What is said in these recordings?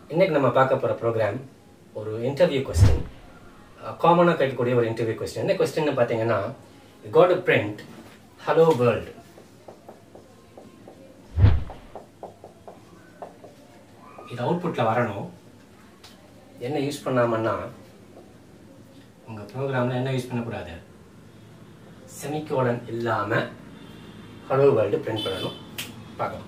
இன்னைக்கு நம்ம பார்க்க போகிற ப்ரோக்ராம் ஒரு இன்டர்வியூ கொஸ்டின் காமனாக கேட்கக்கூடிய ஒரு இன்டர்வியூ கொஸ்டின் என்ன கொஸ்டின் பார்த்தீங்கன்னா got to print hello world இது அவுட்புட்டில் வரணும் என்ன யூஸ் பண்ணாமன்னா உங்கள் ப்ரோக்ராமில் என்ன யூஸ் பண்ணக்கூடாது செமிகோலன் இல்லாமல் ஹலோ வேர்ல்டு பிரிண்ட் பண்ணணும் பார்க்கலாம்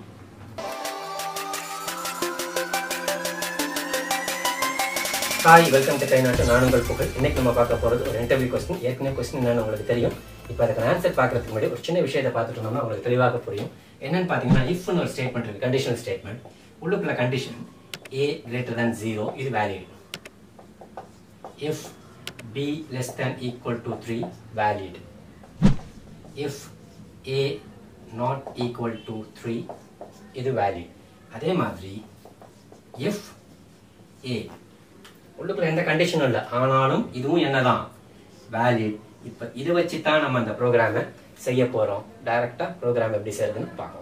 ஹாய் வெல்கம் டு கைநாட்டு நான் உங்கள் புகழ் இன்னைக்கு நம்ம பார்க்க போகிறது ஒரு இன்டர்வியூ கொஸ்டின் ஏற்கனவே கொஸ்டின் என்னன்னு உங்களுக்கு தெரியும் இப்போ அதுக்கு ஆன்சர் பார்க்கறதுக்கு முன்னாடி ஒரு சின்ன விஷயத்தை பார்த்துட்டு இருந்தோம்னா உங்களுக்கு தெளிவாக புரியும் என்னன்னு பார்த்தீங்கன்னா இஃப்னு ஒரு ஸ்டேட்மெண்ட் இருக்கு கண்டிஷனல் ஸ்டேட்மெண்ட் உள்ளுக்குள்ள condition A greater than zero இது valid if B less than equal to three valid if A not equal to three இது வேலிட் அதே மாதிரி இஃப் ஏ உள்ளுக்குள்ள எந்த கண்டிஷனும் இல்லை ஆனாலும் இதுவும் என்னதான் வேலிட் இப்போ இதை வச்சு தான் நம்ம அந்த ப்ரோக்ராமை செய்ய போகிறோம் டைரெக்டாக ப்ரோக்ராம் எப்படி செய்யறதுன்னு பார்க்கலாம்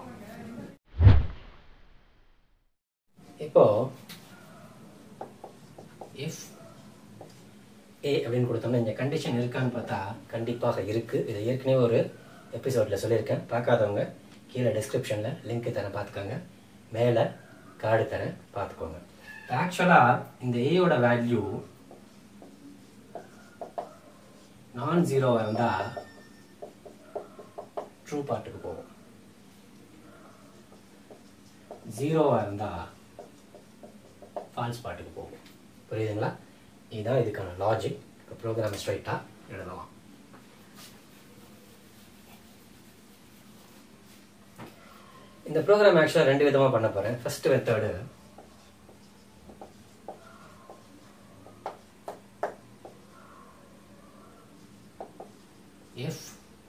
இப்போ இஃப் ஏ அப்படின்னு கொடுத்தோம்னா இந்த கண்டிஷன் இருக்கான்னு பார்த்தா கண்டிப்பாக இருக்கு இது ஏற்கனவே ஒரு எபிசோட்ல சொல்லியிருக்கேன் பார்க்காதவங்க கீழே டிஸ்கிரிப்ஷனில் லிங்க் தரேன் பார்த்துக்கோங்க மேலே கார்டு தரேன் பார்த்துக்கோங்க ஆக்சுவலாக இந்த ஏயோட வேல்யூ நான் ஜீரோவாக இருந்தால் ட்ரூ பார்ட்டுக்கு போகும் ஜீரோவாக இருந்தால் ஃபால்ஸ் பார்ட்டுக்கு போகும் புரியுதுங்களா இதுதான் இதுக்கான லாஜிக் இப்போ ப்ரோக்ராம் ஸ்ட்ரைட்டாக எழுதலாம் இந்த ப்ரோக்ராம் ஆக்சுவலாக ரெண்டு விதமாக பண்ண போகிறேன் first method if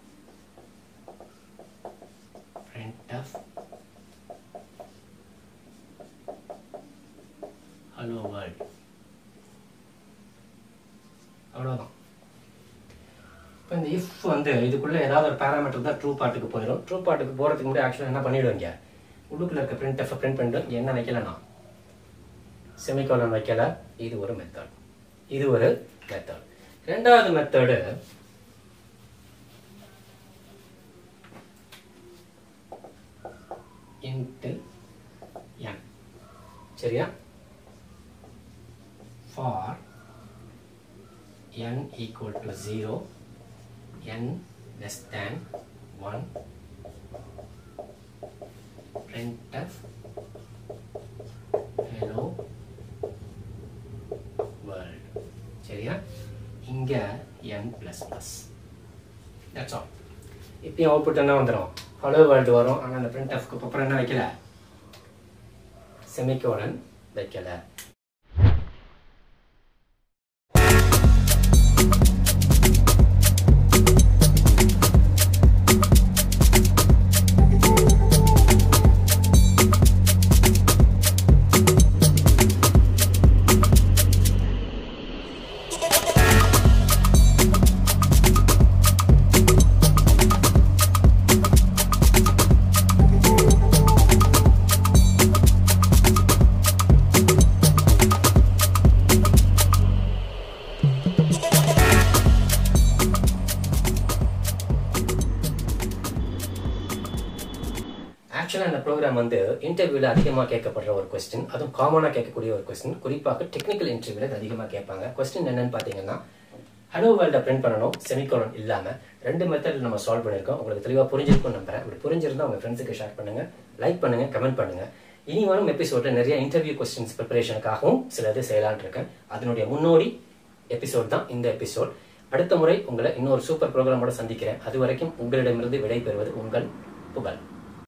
printf hello world அவ்வளோதான் இப்போ இந்த இஃப் வந்து இதுக்குள்ளே ஏதாவது ஒரு பேராமீட்டர் தான் ட்ரூ பார்ட்டுக்கு போயிடும் ட்ரூ பார்ட்டுக்கு போகிறதுக்கு முன்னாடி ஆக்சுவலாக என்ன பண்ணிவிடுவீங்க உள்ளுக்குள்ள இருக்க பிரிண்ட் எஃப் பிரிண்ட் பண்ணிட்டு என்ன வைக்கலனா செமிகோலன் வைக்கல இது ஒரு மெத்தட் இது ஒரு மெத்தட் ரெண்டாவது மெத்தடு இன்ட்டு n சரியா for n equal to 0 n less than 1 printf hello world சரியா இங்க n plus plus that's all இப்பயும் அவுட்புட் என்ன வந்துடும் ஹலோ வேர்ல்டு வரும் ஆனால் அந்த பிரிண்ட் ஆஃப்க்கு அப்புறம் என்ன வைக்கல செமிகோலன் வைக்கல ஆக்சுவலாக இந்த ப்ரோக்ராம் வந்து இன்டர்வியூவில் அதிகமாக கேட்கப்படுற ஒரு கொஸ்டின் அதுவும் காமனாக கேட்கக்கூடிய ஒரு கொஸ்டின் குறிப்பாக டெக்னிக்கல் இன்டர்வியூவில் இது அதிகமாக கேட்பாங்க கொஸ்டின் என்னன்னு பார்த்தீங்கன்னா ஹலோ வேர்ல்டை பிரிண்ட் பண்ணணும் செமிகோலன் இல்லாமல் ரெண்டு மெத்தடில் நம்ம சால்வ் பண்ணியிருக்கோம் உங்களுக்கு தெளிவாக புரிஞ்சிருக்கும் நம்புறேன் அப்படி புரிஞ்சிருந்தா உங்கள் ஃப்ரெண்ட்ஸுக்கு ஷேர் பண்ணுங்க லைக் பண்ணுங்க கமெண்ட் பண்ணுங்க இனி வரும் எபிசோடில் நிறைய இன்டர்வியூ கொஸ்டின்ஸ் ப்ரிப்பரேஷனுக்காகவும் சிலது செய்யலான் இருக்கேன் அதனுடைய முன்னோடி எபிசோட் தான் இந்த எபிசோட் அடுத்த முறை உங்களை இன்னொரு சூப்பர் ப்ரோக்ராமோட சந்திக்கிறேன் அது வரைக்கும் உங்களிடமிருந்து விடை பெறுவது உங்கள் புகழ்